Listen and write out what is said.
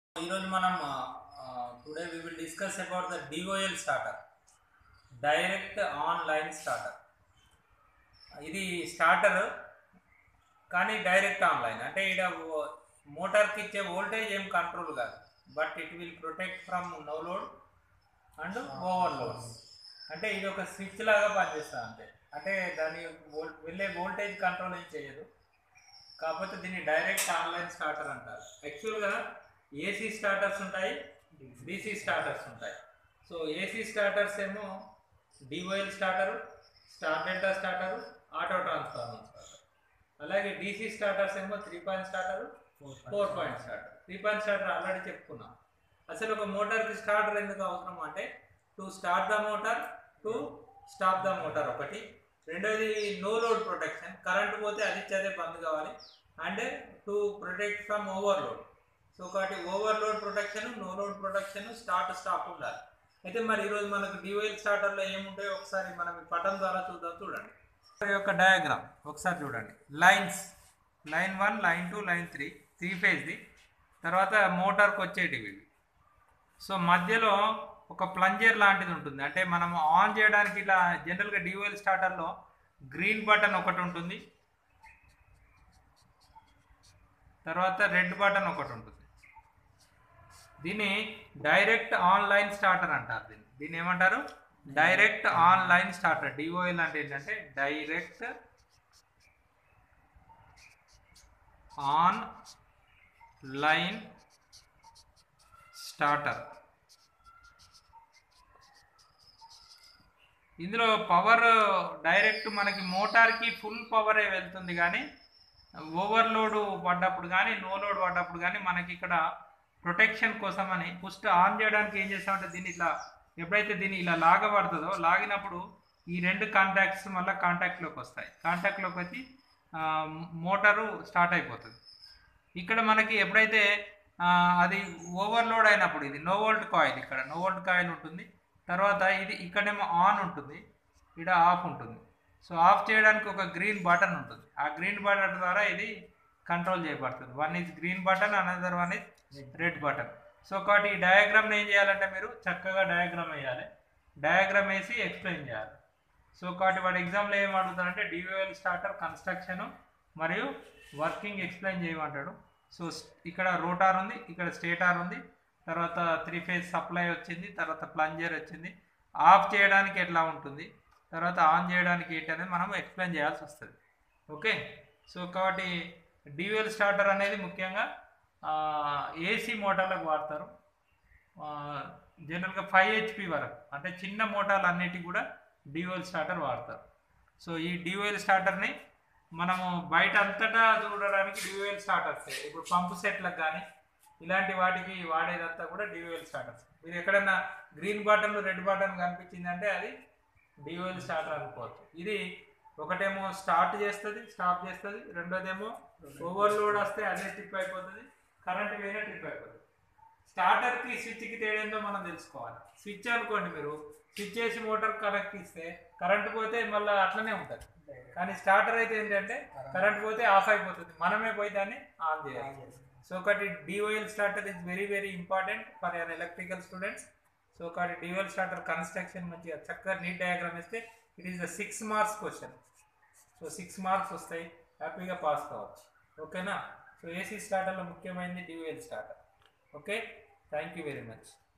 ఈరోజు మనం today we will discuss about the DOL starter direct online starter ఇది starter కానీ డైరెక్ట్ ఆన్లైన్ అంటే ఇక్కడ మోటార్కి ఇచ్చే వోల్టేజ్ ఏం కంట్రోల్ కాదు but it will protect from no load and overload అంటే ఇది ఒక స్విచ్ లాగా పనిచేస్తుంది అంతే అంటే దాని వోల్- వెళ్ళే వోల్టేజ్ కంట్రోల్ ఏం చేయదు కాకపోతే దీన్ని డైరెక్ట్ ఆన్లైన్ స్టార్టర్ అంటారు యాక్చువల్గా ఏసీ స్టార్టర్స్ ఉంటాయి డీసీ స్టార్టర్స్ ఉంటాయి సో ఏసీ స్టార్టర్స్ ఏమో DOL starter star delta starter auto transformer starter అలాగే డీసీ స్టార్టర్స్ ఏమో three point starter four point starter three point starter already చెప్పుకున్నాం అసలు ఒక మోటార్కి స్టార్టర్ ఎందుకు అవసరం అంటే to start the motor to stop the motor ఒకటి రెండోది నో లోడ్ ప్రొటెక్షన్ కరెంట్ పోతే అది ఇచ్చేదే బంద్ కావాలి and to protect from overload so కాబట్టి overload protection no load protection start stop ఉండాలి అయితే మరి ఈరోజు మనకు డివైల్ స్టార్టర్లో ఏముంటాయో ఒకసారి మనం ఈ పటం ద్వారా చూద్దాం చూడండి ఈ యొక్క డయాగ్రామ్ ఒకసారి చూడండి lines line one line two line three three ఫేజ్ది తర్వాత మోటార్కి వచ్చేటివి ఇవి సో మధ్యలో ఒక ప్లంజర్ లాంటిది ఉంటుంది అంటే మనం ఆన్ చేయడానికి ఇట్లా జనరల్గా డివైల్ స్టార్టర్లో గ్రీన్ బటన్ ఒకటి ఉంటుంది తర్వాత రెడ్ బటన్ ఒకటి ఉంటుంది దీన్ని డైరెక్ట్ ఆన్లైన్ స్టార్టర్ అంటారు దీన్ని దీన్ని ఏమంటారు డైరెక్ట్ ఆన్లైన్ స్టార్టర్ డిఓఎల్ అంటే ఏంటంటే డైరెక్ట్ ఆన్ లైన్ స్టార్టర్ ఇందులో పవర్ డైరెక్ట్ మనకి మోటార్కి ఫుల్ పవరే వెళ్తుంది కానీ ఓవర్లోడ్ పడ్డప్పుడు కానీ నో లోడ్ పడ్డప్పుడు కానీ మనకి ఇక్కడ ప్రొటెక్షన్ కోసం అని ఫస్ట్ ఆన్ చేయడానికి ఏం చేస్తామంటే దీన్ని ఇట్లా ఎప్పుడైతే దీన్ని ఇలా లాగబడుతుందో లాగినప్పుడు ఈ రెండు కాంటాక్ట్స్ మళ్ళీ కాంటాక్ట్లోకి వస్తాయి కాంటాక్ట్లోకి వచ్చి ఆ, మోటారు స్టార్ట్ అయిపోతుంది ఇక్కడ మనకి ఎప్పుడైతే ఆ, అది ఓవర్లోడ్ అయినప్పుడు ఇది నో వోల్ట్ కాయిల్ ఇక్కడ నో వోల్ట్ కాయిల్ ఉంటుంది తర్వాత ఇది ఇక్కడేమో ఆన్ ఉంటుంది ఇక్కడ ఆఫ్ ఉంటుంది సో ఆఫ్ చేయడానికి ఒక గ్రీన్ బటన్ ఉంటుంది ఆ గ్రీన్ బటన్ ద్వారా ఇది కంట్రోల్ చేయబడుతుంది one is green button another one is red button so కాబట్టి ఈ డయాగ్రామ్ని ఏం చేయాలంటే మీరు చక్కగా డయాగ్రామ్ వేయాలి డయాగ్రామ్ వేసి ఎక్స్ప్లెయిన్ చేయాలి సో కాబట్టి వాడు ఎగ్జామ్లో ఏం అడుగుతాడంటే డివిఎల్ స్టార్టర్ కన్స్ట్రక్షన్ మరియు వర్కింగ్ ఎక్స్ప్లెయిన్ చేయమంటాడు సో స్- ఇక్కడ రోటార్ ఉంది ఇక్కడ స్టేటార్ ఉంది తర్వాత త్రీ ఫేజ్ సప్లై వచ్చింది తర్వాత ప్లంజర్ వచ్చింది ఆఫ్ చేయడానికి ఎట్లా ఉంటుంది తర్వాత ఆన్ చేయడానికి ఏంటి అనేది మనం ఎక్స్ప్లెయిన్ చేయాల్సి వస్తుంది ఓకే సో కాబట్టి డివిఎల్ స్టార్టర్ అనేది ముఖ్యంగా ఏసీ మోటార్లకు వాడతారు జనరల్గా ఫైవ్ హెచ్పి వరకు అంటే చిన్న మోటార్లు అన్నిటికీ కూడా డివెల్ స్టార్టర్ వాడతారు సో ఈ డివెల్ స్టార్టర్ని మనము బయట అంతటా చూడడానికి డివెల్ స్టార్టర్స్ ఇప్పుడు పంపు సెట్లకు కానీ ఇలాంటి వాటికి వాడేదంతా కూడా డివెల్ స్టార్టర్స్ మీరు ఎక్కడైనా గ్రీన్ బటన్ రెడ్ బటన్ కనిపించిందంటే అది డివెల్ స్టార్టర్ అనుకోవచ్చు ఇది ఒకటేమో స్టార్ట్ చేస్తుంది స్టాప్ చేస్తుంది రెండోదేమో ఓవర్లోడ్ వస్తే అదే ట్రిప్ అయిపోతుంది కరెంట్ వేరే ట్రిప్ అయిపోతుంది స్టార్టర్కి స్విచ్కి తేడేందో మనం తెలుసుకోవాలి స్విచ్ అనుకోండి మీరు స్విచ్ చేసి మోటార్ కనెక్ట్ ఇస్తే కరెంట్ పోతే మళ్ళీ అట్లనే ఉంటుంది కానీ స్టార్టర్ అయితే ఏంటంటే కరెంట్ పోతే ఆఫ్ అయిపోతుంది మనమే పోయి దాన్ని ఆన్ చేయాలి సో ఒకటి DOL starter is very very important for your electrical students so ఒకటి డిఓఎల్ స్టార్టర్ కన్స్ట్రక్షన్ మంచిగా చక్కగా నీట్ డయాగ్రామ్ ఇస్తే it is the six marks question so six marks వస్తాయి హ్యాపీగా పాస్ కావచ్చు ఓకేనా సో ఏసీ స్టార్టర్లో ముఖ్యమైనది DOL starter okay thank you very much